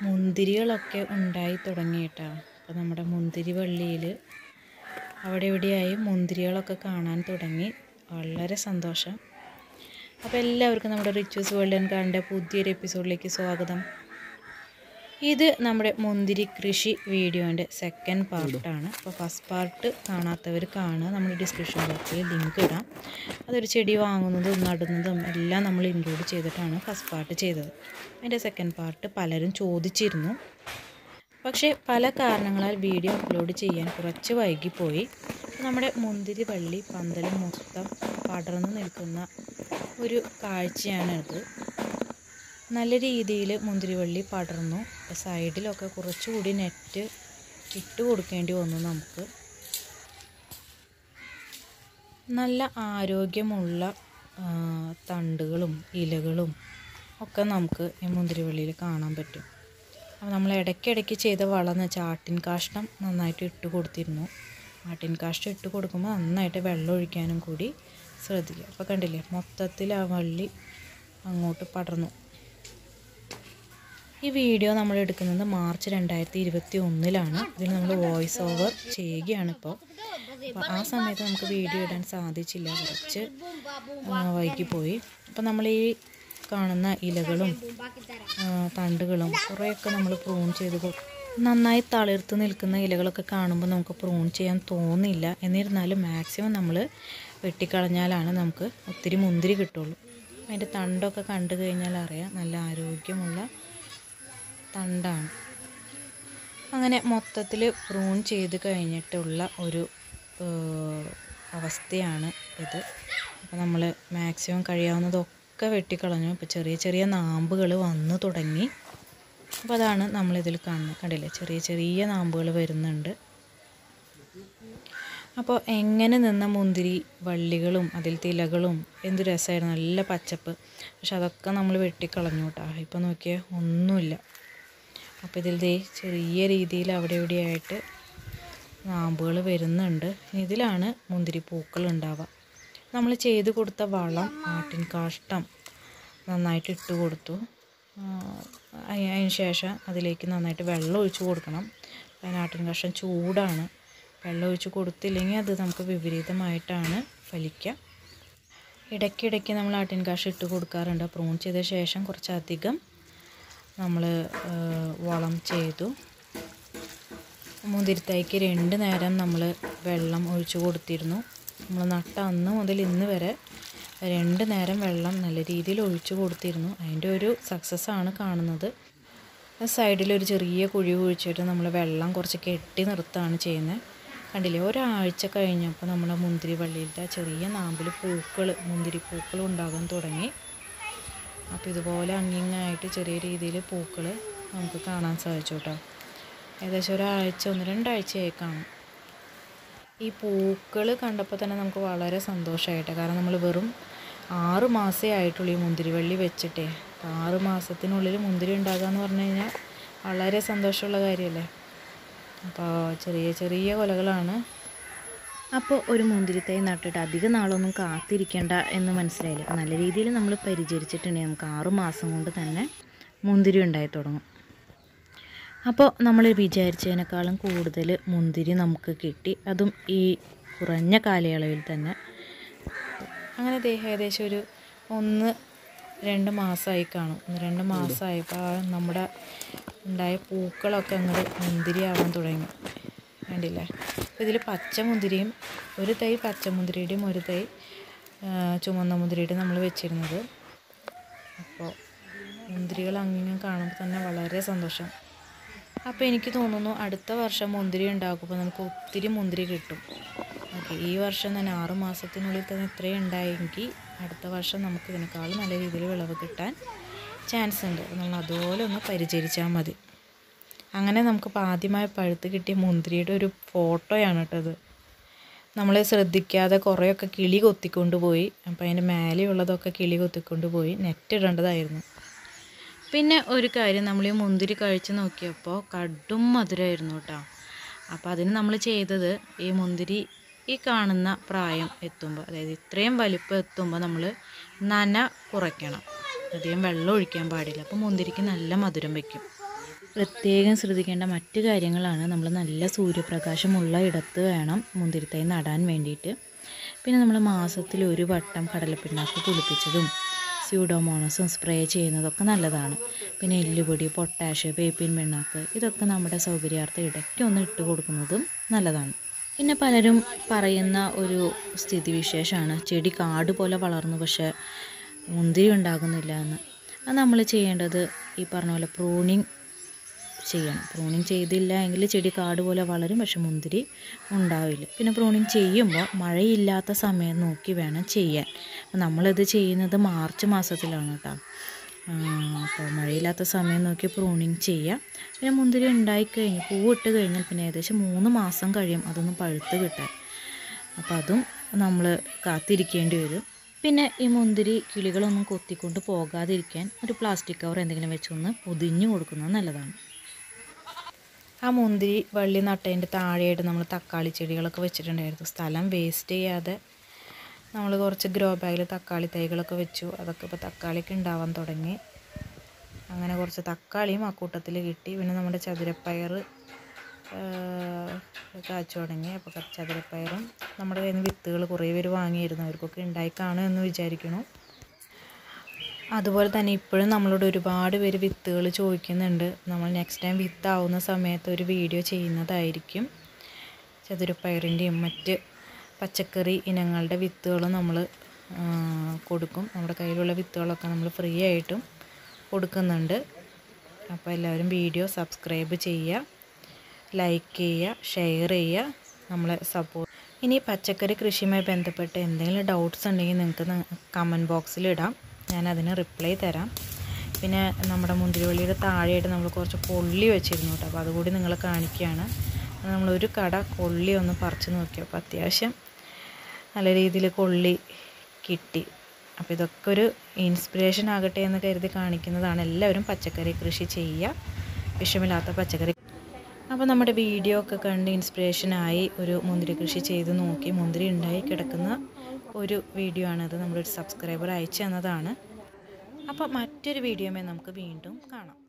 മുന്തിരികളൊക്കെ ഉണ്ടായി തുടങ്ങിയിട്ടാ അപ്പോൾ നമ്മുടെ മുന്തിരി വള്ളിയിൽ അവിടെ ഇവിടെയായി മുന്തിരികളൊക്കെ കാണാൻ തുടങ്ങി വളരെ സന്തോഷം അപ്പോൾ എല്ലാവർക്കും നമ്മുടെ റിച്വസ് വേൾഡ് ആൻഡ് കാറിൻ്റെ പുതിയൊരു എപ്പിസോഡിലേക്ക് സ്വാഗതം ഇത് നമ്മുടെ മുന്തിരി കൃഷി വീഡിയോൻ്റെ സെക്കൻഡ് പാർട്ടാണ് അപ്പോൾ ഫസ്റ്റ് പാർട്ട് കാണാത്തവർ കാണുക നമ്മുടെ ഡിസ്ക്രിപ്ഷൻ ബോക്സിൽ ലിങ്ക് ഇടാം അതൊരു ചെടി വാങ്ങുന്നതും നടുന്നതും എല്ലാം നമ്മൾ ഇൻക്ലൂഡ് ചെയ്തിട്ടാണ് ഫസ്റ്റ് പാർട്ട് ചെയ്തത് അതിൻ്റെ സെക്കൻഡ് പാർട്ട് പലരും ചോദിച്ചിരുന്നു പക്ഷേ പല കാരണങ്ങളാൽ വീഡിയോ അപ്ലോഡ് ചെയ്യാൻ കുറച്ച് വൈകിപ്പോയി നമ്മുടെ മുന്തിരി വള്ളി പന്തൽ മൊത്തം പടർന്നു നിൽക്കുന്ന ഒരു കാഴ്ചയാണിത് നല്ല രീതിയിൽ മുന്തിരിവള്ളി പടർന്നു സൈഡിലൊക്കെ കുറച്ചുകൂടി നെറ്റ് ഇട്ട് കൊടുക്കേണ്ടി വന്നു നമുക്ക് നല്ല ആരോഗ്യമുള്ള ആ, തണ്ടുകളും ഇലകളും ഒക്കെ നമുക്ക് ഈ മുന്തിരിവള്ളിയിൽ കാണാൻ പറ്റും അപ്പോൾ നമ്മൾ ഇടയ്ക്കിടയ്ക്ക് ചെയ്ത വളം എന്ന് വെച്ചാൽ ആട്ടിൻ കാഷ്ടം നന്നായിട്ട് ഇട്ട് കൊടുത്തിരുന്നു ആട്ടിൻ കാഷ്ടം ഇട്ട് കൊടുക്കുമ്പോൾ നന്നായിട്ട് വെള്ളം ഒഴിക്കാനും കൂടി ശ്രദ്ധിക്കുക അപ്പോൾ കണ്ടില്ലേ മൊത്തത്തിൽ ആ വള്ളി അങ്ങോട്ട് പടർന്നു ഈ വീഡിയോ നമ്മൾ എടുക്കുന്നത് മാർച്ച് രണ്ടായിരത്തി ഇരുപത്തി ഒന്നിലാണ് ഇതിൽ നമ്മൾ വോയിസ് ഓവർ ചെയ്യുകയാണ് ഇപ്പോൾ അപ്പോൾ ആ സമയത്ത് നമുക്ക് വീഡിയോ ഇടാൻ സാധിച്ചില്ല കുറച്ച് ആ, വൈകിപ്പോയി അപ്പോൾ നമ്മൾ ഈ കാണുന്ന ഇലകളും ആ, തണ്ടുകളും കുറേയൊക്കെ നമ്മൾ പ്രൂൺ ചെയ്ത് കൊടു- നന്നായി തളിർത്ത് നിൽക്കുന്ന ഇലകളൊക്കെ കാണുമ്പോൾ നമുക്ക് പ്രൂൺ ചെയ്യാൻ തോന്നില്ല എന്നിരുന്നാലും മാക്സിമം നമ്മൾ വെട്ടിക്കളഞ്ഞാലാണ് നമുക്ക് ഒത്തിരി മുന്തിരി കിട്ടുള്ളൂ അതിൻ്റെ തണ്ടൊക്കെ കണ്ടു കഴിഞ്ഞാൽ അറിയാം നല്ല ആരോഗ്യമുള്ള തണ്ടാണ് അങ്ങനെ മൊത്തത്തിൽ പ്രൂൺ ചെയ്ത് കഴിഞ്ഞിട്ടുള്ള ഒരു ഏഹ്, അവസ്ഥയാണ് ഇത് അപ്പോൾ നമ്മൾ മാക്സിമം കഴിയാവുന്നതൊക്കെ വെട്ടിക്കളഞ്ഞു ഇപ്പോൾ ചെറിയ ചെറിയ നാമ്പുകൾ വന്നു തുടങ്ങി അപ്പോൾ അതാണ് നമ്മളിതിൽ കാണുന്നത് കണ്ടില്ലേ ചെറിയ ചെറിയ നാമ്പുകൾ വരുന്നുണ്ട് അപ്പോൾ എങ്ങനെ നിന്ന മുന്തിരി വള്ളികളും അതിൽ തിലകളും എന്ത് രസമായിരുന്നു നല്ല പച്ചപ്പ് പക്ഷെ അതൊക്കെ നമ്മൾ വെട്ടിക്കളഞ്ഞു കേട്ടോ ഇപ്പോൾ നോക്കിയാൽ ഒന്നുമില്ല അപ്പോൾ ഇതിൽ ദേ ചെറിയ രീതിയിൽ അവിടെ ഇവിടെയായിട്ട് നാമ്പുകൾ വരുന്നുണ്ട് ഇതിലാണ് മുന്തിരി പൂക്കൾ ഉണ്ടാവുക നമ്മൾ ചെയ്ത് കൊടുത്ത വളം ആട്ടിൻ കാഷ്ടം നന്നായിട്ട് ഇട്ട് കൊടുത്തു ആ, അയി- അതിന് ശേഷം അതിലേക്ക് നന്നായിട്ട് വെള്ളം ഒഴിച്ച് കൊടുക്കണം അതിന് ആട്ടിൻ കാഷ്ടം ചൂടാണ് വെള്ളം ഒഴിച്ച് കൊടുത്തില്ലെങ്കിൽ അത് നമുക്ക് വിപരീതമായിട്ടാണ് ഫലിക്കുക ഇടയ്ക്കിടയ്ക്ക് നമ്മൾ ആട്ടിൻ കാഷ്ടം ഇട്ട് കൊടുക്കാറുണ്ട് പ്രൂൺ ചെയ്ത ശേഷം കുറച്ചധികം നമ്മൾ വളം ചെയ്തു മുന്തിരിത്തൈക്ക് രണ്ട് നേരം നമ്മൾ വെള്ളം ഒഴിച്ചു കൊടുത്തിരുന്നു നമ്മൾ നട്ട അന്ന് മുതൽ ഇന്ന് വരെ രണ്ട് നേരം വെള്ളം നല്ല രീതിയിൽ ഒഴിച്ചു കൊടുത്തിരുന്നു അതിൻ്റെ ഒരു സക്സസ് ആണ് കാണുന്നത് സൈഡിലൊരു ചെറിയ കുഴി കുഴിച്ചിട്ട് നമ്മൾ വെള്ളം കുറച്ച് കെട്ടി നിർത്തുകയാണ് ചെയ്യുന്നത് കണ്ടില്ലേ ഒരാഴ്ച കഴിഞ്ഞപ്പോൾ നമ്മുടെ മുന്തിരി വള്ളിയിലത്തെ ചെറിയ നാമ്പിൽ പൂക്കൾ മുന്തിരി പൂക്കൾ ഉണ്ടാകാൻ തുടങ്ങി അപ്പോൾ ഇതുപോലെ അങ്ങിങ്ങായിട്ട് ചെറിയ രീതിയിൽ പൂക്കൾ നമുക്ക് കാണാൻ സാധിച്ചു കേട്ടോ ഏകദേശം ഒരാഴ്ച ഒന്ന് രണ്ടാഴ്ചയായി കാണും ഈ പൂക്കൾ കണ്ടപ്പോൾ തന്നെ നമുക്ക് വളരെ സന്തോഷമായിട്ട് കാരണം നമ്മൾ വെറും ആറ് മാസമേ ആയിട്ടുള്ളൂ ഈ മുന്തിരിവള്ളി വെച്ചിട്ടേ അപ്പോൾ ആറ് മാസത്തിനുള്ളിൽ മുന്തിരി ഉണ്ടാകുക എന്ന് പറഞ്ഞു കഴിഞ്ഞാൽ വളരെ സന്തോഷമുള്ള കാര്യമല്ലേ അപ്പോൾ ചെറിയ ചെറിയ കൊലകളാണ് അപ്പോൾ ഒരു മുന്തിരിത്തൈ നട്ടിട്ട് അധിക നാളൊന്നും കാത്തിരിക്കേണ്ട എന്ന് മനസ്സിലായില്ല അപ്പോൾ നല്ല രീതിയിൽ നമ്മൾ പരിചരിച്ചിട്ടുണ്ടെങ്കിൽ നമുക്ക് ആറ് മാസം കൊണ്ട് തന്നെ മുന്തിരി ഉണ്ടായി തുടങ്ങും അപ്പോൾ നമ്മൾ വിചാരിച്ചതിനേക്കാളും കൂടുതൽ മുന്തിരി നമുക്ക് കിട്ടി അതും ഈ കുറഞ്ഞ കാലയളവിൽ തന്നെ അങ്ങനെ ദേ ഏകദേശം ഒരു ഒന്ന് രണ്ട് മാസമായി കാണും ഒന്ന് രണ്ട് മാസമായപ്പോൾ ആ നമ്മുടെ ഉണ്ടായ പൂക്കളൊക്കെ അങ്ങോട്ട് മുന്തിരി ആവാൻ തുടങ്ങി കണ്ടില്ലേ അപ്പോൾ ഇതിൽ പച്ച മുന്തിരിയും ഒരു തൈ പച്ച മുന്തിരിയുടെയും ഒരു തൈ ആ, ചുമന്ന മുന്തിരിയുടെയും നമ്മൾ വെച്ചിരുന്നത് അപ്പോൾ മുന്തിരികൾ അങ്ങനെ കാണുമ്പോൾ തന്നെ വളരെ സന്തോഷം അപ്പോൾ എനിക്ക് തോന്നുന്നു അടുത്ത വർഷം മുന്തിരി ഉണ്ടാക്കുമ്പോൾ നമുക്ക് ഒത്തിരി മുന്തിരി കിട്ടും ഓക്കെ ഈ വർഷം തന്നെ ആറ് മാസത്തിനുള്ളിൽ തന്നെ ഇത്രയും ഉണ്ടായെങ്കിൽ അടുത്ത വർഷം നമുക്ക് ഇതിനേക്കാളും നല്ല രീതിയിൽ വിളവ് കിട്ടാൻ ചാൻസ് ഉണ്ട് നമ്മൾ അതുപോലെ ഒന്ന് പരിചരിച്ചാൽ മതി അങ്ങനെ നമുക്കിപ്പോൾ ആദ്യമായി പഴുത്ത് കിട്ടിയ മുന്തിരിയുടെ ഒരു ഫോട്ടോയാണ് കേട്ടത് നമ്മൾ ശ്രദ്ധിക്കാതെ കുറേയൊക്കെ കിളി കൊത്തിക്കൊണ്ട് പോയി അപ്പോൾ അതിൻ്റെ മേലെയുള്ളതൊക്കെ കിളി കൊത്തിക്കൊണ്ട് പോയി നെറ്റ് ഇടേണ്ടതായിരുന്നു പിന്നെ ഒരു കാര്യം നമ്മൾ ഈ മുന്തിരി കഴിച്ച് നോക്കിയപ്പോൾ കടും മധുരമായിരുന്നു കേട്ടോ അപ്പോൾ അതിന് നമ്മൾ ചെയ്തത് ഈ മുന്തിരി ഈ കാണുന്ന പ്രായം എത്തുമ്പോൾ അതായത് ഇത്രയും വലിപ്പം എത്തുമ്പോൾ നമ്മൾ നന കുറയ്ക്കണം അധികം വെള്ളം ഒഴിക്കാൻ പാടില്ല അപ്പോൾ മുന്തിരിക്ക് നല്ല മധുരം വയ്ക്കും പ്രത്യേകം ശ്രദ്ധിക്കേണ്ട മറ്റു കാര്യങ്ങളാണ് നമ്മൾ നല്ല സൂര്യപ്രകാശമുള്ള ഇടത്ത് വേണം മുന്തിരിത്തൈ നടാൻ വേണ്ടിയിട്ട് പിന്നെ നമ്മൾ മാസത്തിൽ ഒരു വട്ടം കടലപ്പിണ്ണാക്ക് കുളിപ്പിച്ചതും സ്യൂഡോമോണസും സ്പ്രേ ചെയ്യുന്നതൊക്കെ നല്ലതാണ് പിന്നെ എല്ലുപൊടി പൊട്ടാഷ് വേപ്പിൻ പിണ്ണാക്ക് ഇതൊക്കെ നമ്മുടെ സൗകര്യാർത്ഥം ഇടയ്ക്ക് ഒന്ന് ഇട്ട് കൊടുക്കുന്നതും നല്ലതാണ് പിന്നെ പലരും പറയുന്ന ഒരു സ്ഥിതിവിശേഷമാണ് ചെടി കാട് പോലെ വളർന്നു പക്ഷേ മുന്തിരി ഉണ്ടാകുന്നില്ല എന്ന് അത് നമ്മൾ ചെയ്യേണ്ടത് ഈ പറഞ്ഞ പോലെ പ്രൂണിങ് ചെയ്യണം പ്രൂണിങ് ചെയ്തില്ല എങ്കിൽ ചെടി കാട് പോലെ വളരും പക്ഷെ മുന്തിരി ഉണ്ടാവില്ല പിന്നെ പ്രൂണിങ് ചെയ്യുമ്പോൾ മഴയില്ലാത്ത സമയം നോക്കി വേണം ചെയ്യാൻ അപ്പോൾ നമ്മളിത് ചെയ്യുന്നത് മാർച്ച് മാസത്തിലാണ് കേട്ടോ അപ്പോൾ മഴയില്ലാത്ത സമയം നോക്കി പ്രൂണിങ് ചെയ്യാം പിന്നെ മുന്തിരി ഉണ്ടായിക്കഴിഞ്ഞ് പൂവിട്ട് കഴിഞ്ഞാൽ പിന്നെ ഏകദേശം മൂന്ന് മാസം കഴിയും അതൊന്ന് പഴുത്ത് കിട്ടാൻ അപ്പോൾ അതും നമ്മൾ കാത്തിരിക്കേണ്ടി വരും പിന്നെ ഈ മുന്തിരി കിളികളൊന്നും കൊത്തിക്കൊണ്ട് പോകാതിരിക്കാൻ ഒരു പ്ലാസ്റ്റിക് കവർ എന്തെങ്കിലും വെച്ചൊന്ന് പൊതിഞ്ഞു കൊടുക്കുന്നത് നല്ലതാണ് ആ മുന്തിരി വള്ളി നട്ടതിൻ്റെ താഴെയായിട്ട് നമ്മൾ തക്കാളി ചെടികളൊക്കെ വെച്ചിട്ടുണ്ടായിരുന്നു സ്ഥലം വേസ്റ്റ് ചെയ്യാതെ നമ്മൾ കുറച്ച് ഗ്രോ ബാഗിൽ തക്കാളി തൈകളൊക്കെ വെച്ചു അതൊക്കെ ഇപ്പോൾ തക്കാളിക്ക് ഉണ്ടാവാൻ തുടങ്ങി അങ്ങനെ കുറച്ച് തക്കാളിയും ആ കൂട്ടത്തിൽ കിട്ടി പിന്നെ നമ്മുടെ ചതുരപ്പയർ കാച്ചു തുടങ്ങി അപ്പോൾ ചതുരപ്പയറും നമ്മുടെ കയ്യിൽ നിന്ന് വിത്തുകൾ കുറേ പേര് വാങ്ങിയിരുന്നു അവർക്കൊക്കെ ഉണ്ടായി കാണും എന്ന് വിചാരിക്കുന്നു അതുപോലെ തന്നെ ഇപ്പോഴും നമ്മളോട് ഒരുപാട് പേര് വിത്തുകൾ ചോദിക്കുന്നുണ്ട് നമ്മൾ നെക്സ്റ്റ് ടൈം വിത്താവുന്ന സമയത്ത് ഒരു വീഡിയോ ചെയ്യുന്നതായിരിക്കും ചതുരപ്പയറിൻ്റെയും മറ്റ് പച്ചക്കറി ഇനങ്ങളുടെ വിത്തുകളും നമ്മൾ കൊടുക്കും നമ്മുടെ കയ്യിലുള്ള വിത്തുകളൊക്കെ നമ്മൾ ഫ്രീ ആയിട്ടും കൊടുക്കുന്നുണ്ട് അപ്പോൾ എല്ലാവരും വീഡിയോ സബ്സ്ക്രൈബ് ചെയ്യുക ലൈക്ക് ചെയ്യുക ഷെയർ ചെയ്യുക നമ്മളെ സപ്പോർട്ട് ഇനി പച്ചക്കറി കൃഷിയുമായി ബന്ധപ്പെട്ട് എന്തെങ്കിലും ഡൗട്ട്സ് ഉണ്ടെങ്കിൽ നിങ്ങൾക്ക് കമൻറ്റ് ബോക്സിൽ ഇടാം ഞാൻ അതിന് റിപ്ലൈ തരാം പിന്നെ നമ്മുടെ മുന്തിരിവള്ളിയുടെ താഴെയായിട്ട് നമ്മൾ കുറച്ച് കൊള്ളി വെച്ചിരുന്നു കേട്ടോ അപ്പോൾ അതുകൂടി നിങ്ങളെ കാണിക്കുകയാണ് നമ്മളൊരു കട കൊള്ളി ഒന്ന് പറിച്ച് നോക്കി അപ്പോൾ അത്യാവശ്യം നല്ല രീതിയിൽ കൊള്ളി കിട്ടി അപ്പോൾ ഇതൊക്കെ ഒരു ഇൻസ്പിറേഷൻ ആകട്ടെ എന്ന് കരുതി കാണിക്കുന്നതാണ് എല്ലാവരും പച്ചക്കറി കൃഷി ചെയ്യുക വിഷമില്ലാത്ത പച്ചക്കറി അപ്പോൾ നമ്മുടെ വീഡിയോ ഒക്കെ കണ്ട് ഇൻസ്പിറേഷനായി ഒരു മുന്തിരി കൃഷി ചെയ്ത് നോക്കി മുന്തിരി ഉണ്ടായി കിടക്കുന്ന ഒരു വീഡിയോ ആണത് നമ്മുടെ ഒരു സബ്സ്ക്രൈബർ അയച്ചു തന്നതാണ് അപ്പോൾ മറ്റൊരു വീഡിയോമേ നമുക്ക് വീണ്ടും കാണാം